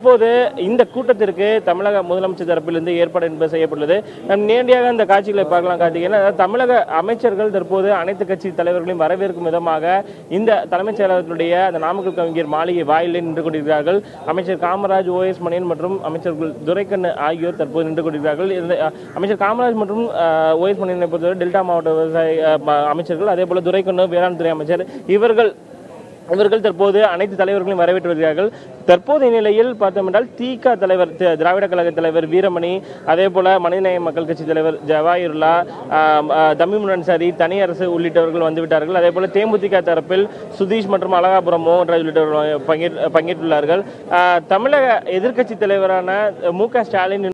தற்போது இந்த கூட்டத்திற்கு தமிழக முதலமைச்சர் தரப்பிலிருந்து ஏற்பாடு என்பது செய்யப்பட்டுள்ளது நம் நேரடியாக இந்த காட்சிகளை பார்க்கலாம் கார்த்திகேயன் அதாவது தமிழக அமைச்சர்கள் தற்போது அனைத்து கட்சி தலைவர்களையும் வரவேற்கும் விதமாக இந்த தலைமைச் செயலகத்தினுடைய அந்த நாமக்கல் கவிஞர் மாளிகை வாயிலில் நின்று கொண்டிருக்கிறார்கள் அமைச்சர் காமராஜ் ஓஎஸ் மணியன் மற்றும் அமைச்சர்கள் துரைக்கண்ணு ஆகியோர் தற்போது நின்று கொண்டிருக்கிறார்கள் இந்த, அஹ், அமைச்சர் காமராஜ் மற்றும் ஓஎஸ் மணியனை பொறுத்தவரை டெல்டா மாவட்ட விவசாய அஹ், ம- அமைச்சர்கள் அதே போல துரைக்கண்ணு வேளாண் துறை அமைச்சர் இவர்கள் இவர்கள் தற்போது அனைத்து தலைவர்களையும் வரவேற்று வருகிறார்கள் தற்போதைய நிலையில் பார்த்தோம் என்றால் திக தலைவர் தி- திராவிட கழக தலைவர் வீரமணி அதே போல மனிதநேய மக்கள் கட்சி தலைவர் ஜவாஹிருல்லா ஆம், ஆ, தமிழ் அன்சாரி தனியரசு உள்ளிட்டவர்கள் வந்துவிட்டார்கள் அதே போல தேமுதிக தரப்பில் சுதீஷ் மற்றும் அழகாபுரம் மோகன்ராஜ் உள்ளிட்டவர்கள் பங்கேற் பங்கேற்றுள்ளார்கள் ஆ, தமிழக எதிர்க்கட்சி தலைவரான மு க ஸ்டாலின்